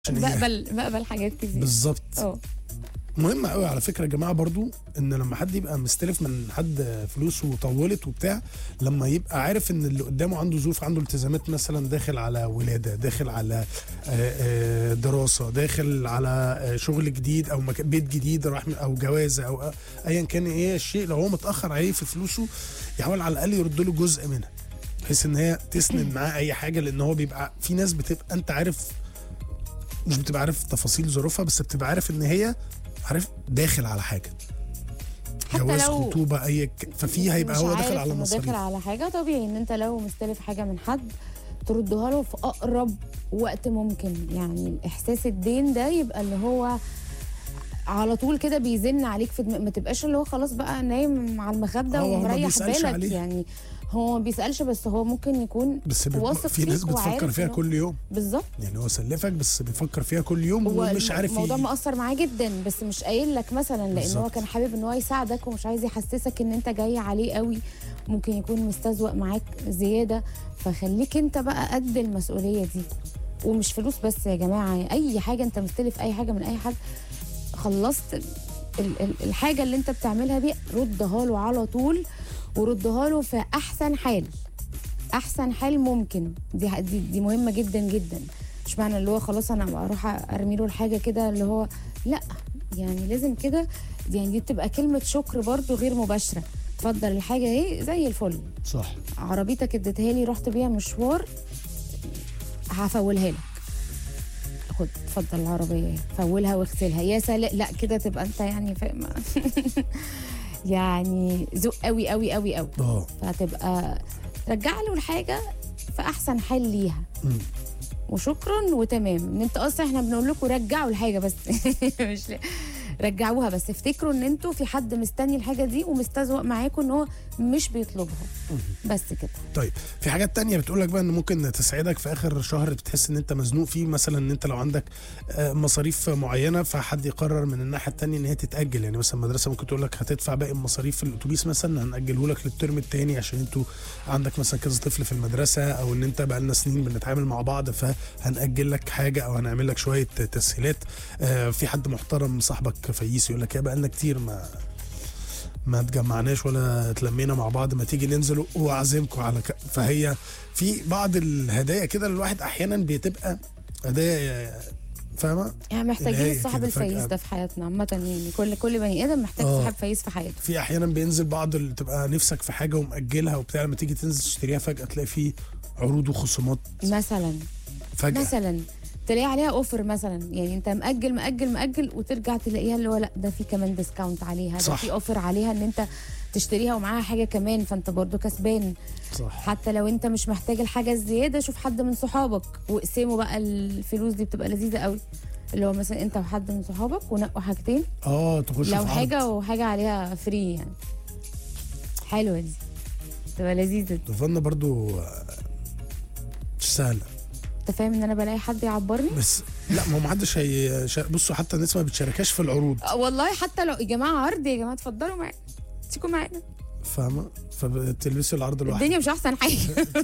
عشان هي- بقبل بقبل حاجات كتير بالظبط اه مهم قوي على فكره يا جماعه برضو ان لما حد يبقى مستلف من حد فلوس وطولت وبتاع لما يبقى عارف ان اللي قدامه عنده ظروف عنده التزامات مثلا داخل على ولاده داخل على آه، آه، دراسه داخل على آه، شغل جديد او مكان بيت جديد راح من- او جوازه او آه، ايا كان ايه الشيء لو هو متاخر عليه في فلوسه يحاول على الاقل يرد له جزء منها بحيث ان هي تسند معاه اي حاجه لان هو بيبقى في ناس بتبقى انت عارف مش بتبقى عارف تفاصيل ظروفها بس بتبقى عارف ان هي عارف داخل على حاجه حتى جواز لو خطوبه اي ك- ففي هيبقى مش هو عارف داخل على إنه مصاريف داخل على حاجه طبيعي ان انت لو مستلف حاجه من حد تردها له في اقرب وقت ممكن يعني احساس الدين ده يبقى اللي هو على طول كده بيزن عليك في دماغ ما تبقاش اللي هو خلاص بقى نايم على المخده هو ما ومريح بيسألش بالك عليه. يعني هو ما بيسالش بس هو ممكن يكون بس بيبقى واثق في ناس فيك بتفكر وعارف فيها إنه- كل يوم بالظبط يعني هو سلفك بس بيفكر فيها كل يوم هو ومش عارف الموضوع ي- مأثر معاه جدا بس مش قايل لك مثلا لان هو بالظبط. كان حابب ان هو يساعدك ومش عايز يحسسك ان انت جاي عليه قوي ممكن يكون مستزوق معاك زياده فخليك انت بقى قد المسؤوليه دي ومش فلوس بس يا جماعه اي حاجه انت مستلف اي حاجه من اي حد خلصت ال- ال- الحاجه اللي انت بتعملها دي ردها له على طول وردها له في احسن حال احسن حال ممكن دي دي, دي مهمه جدا جدا مش معنى اللي هو خلاص انا اروح ارمي له الحاجه كده اللي هو لا يعني لازم كده يعني دي بتبقى كلمه شكر برضو غير مباشره اتفضل الحاجه اهي زي الفل صح عربيتك اديتها لي رحت بيها مشوار هفولها لك خد اتفضل العربيه اهي فولها واغسلها يا سلام لا كده تبقى انت يعني فاهم يعني ذوق قوي قوي قوي قوي اه فهتبقى رجع له الحاجه في احسن حال ليها مم. وشكرا وتمام ان انت اصلا احنا بنقول لكم رجعوا الحاجه بس مش رجعوها بس افتكروا ان انتوا في حد مستني الحاجه دي ومستزوق معاكم ان هو مش بيطلبها بس كده طيب في حاجات تانية بتقول لك بقى ان ممكن تسعدك في اخر شهر بتحس ان انت مزنوق فيه مثلا ان انت لو عندك آه، مصاريف معينه فحد يقرر من الناحيه التانية ان هي تتاجل يعني مثلا مدرسه ممكن تقول لك هتدفع باقي المصاريف في الاتوبيس مثلا هنأجله لك للترم التاني عشان انتوا عندك مثلا كذا طفل في المدرسه او ان انت بقالنا سنين بنتعامل مع بعض فهنأجل لك حاجه او هنعمل لك شويه تسهيلات آه، في حد محترم صاحبك فييس يقول لك يا بقالنا كتير ما ما اتجمعناش ولا اتلمينا مع بعض ما تيجي ننزل واعزمكم على ك... فهي في بعض الهدايا كده الواحد احيانا بتبقى هدايا فاهمه يعني محتاجين اللي هي الصاحب كده الفايز فجأة. ده في حياتنا عامه يعني كل كل بني ادم محتاج آه. صاحب فايز في حياته في احيانا بينزل بعض اللي تبقى نفسك في حاجه ومأجلها وبتاع لما تيجي تنزل تشتريها فجاه تلاقي فيه عروض وخصومات مثلا فجاه مثلا تلاقي عليها اوفر مثلا يعني انت مأجل مأجل مأجل وترجع تلاقيها اللي هو لا ده في كمان ديسكاونت عليها ده صح. في اوفر عليها ان انت تشتريها ومعاها حاجه كمان فانت برضو كسبان صح حتى لو انت مش محتاج الحاجه الزياده شوف حد من صحابك واقسموا بقى الفلوس دي بتبقى لذيذه قوي اللي هو مثلا انت وحد من صحابك ونقوا حاجتين اه تخش في لو عرض. حاجه وحاجه عليها فري يعني حلوه دي تبقى لذيذه دي. ضفنا برضو آه، مش سهله انت فاهم ان انا بلاقي حد يعبرني بس لا ما هو محدش هي شا- بصوا حتى الناس ما بتشاركهاش في العروض آه، والله حتى لو يا جماعه عرض يا جماعه اتفضلوا معانا تيجوا معانا فاهمه فبتلبسوا العرض لوحدك الدنيا مش احسن حاجه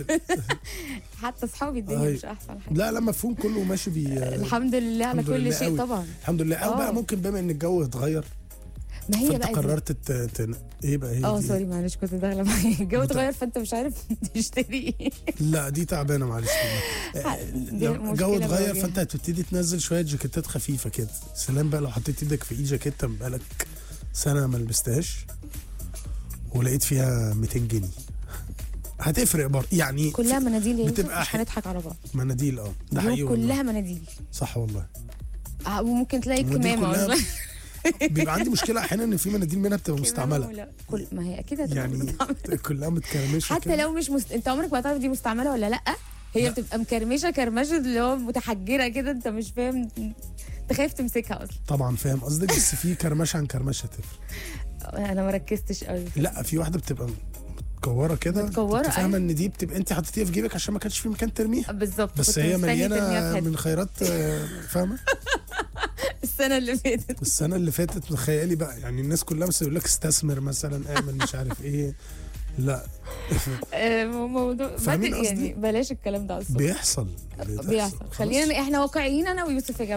حتى اصحابي الدنيا أي. مش احسن حاجه لا لا مفهوم كله ماشي بي الحمد لله على الحمد كل لله شيء قوي. طبعا الحمد لله او آه. بقى ممكن بما ان الجو اتغير ما هي فانت بقى دي. قررت ت... ت... ايه بقى هي اه دي؟ سوري معلش كنت داخله معايا الجو بت- اتغير فانت مش عارف تشتري ايه لا دي تعبانه معلش والله. دي لو مشكلة الجو اتغير بواجهها. فانت هتبتدي تنزل شويه جاكيتات خفيفه كده سلام بقى لو حطيت ايدك في ايد جاكيته بقالك سنه ما لبستهاش ولقيت فيها 200 جنيه هتفرق برضه يعني كلها مناديل يا يوسف بتبقى مش حي- هنضحك على بعض مناديل اه ده حقيقي اليوم والله. كلها مناديل صح والله آه، وممكن تلاقي المناديل كمامه كلها والله. بيبقى عندي مشكله احيانا ان في مناديل منها بتبقى مستعمله لا. كل ما هي اكيد هتبقى يعني مستعملة. كلها متكرمشه حتى كده. لو مش مست... انت عمرك ما هتعرف دي مستعمله ولا لا هي لا. بتبقى مكرمشه كرمشه اللي هو متحجره كده انت مش فاهم انت خايف تمسكها اصلا طبعا فاهم قصدك بس في كرمشه عن كرمشه تفرق انا ما ركزتش قوي لا في واحده بتبقى متكوره كده متكورة، انت فاهمه أيوة. ان دي بتبقى انت حطيتيها في جيبك عشان ما كانش في مكان ترميها بالظبط بس كنت هي مستني ترميها في مليانه حتة. من خيرات آه، فاهمه السنه اللي فاتت السنه اللي فاتت تخيلي بقى يعني الناس كلها مثلا يقول لك استثمر مثلا اعمل مش عارف ايه لا آه، موضوع فاهمين بدل- يعني قصدي؟ بلاش الكلام ده على الصبح بيحصل بيحصل خلينا احنا واقعيين انا ويوسف يا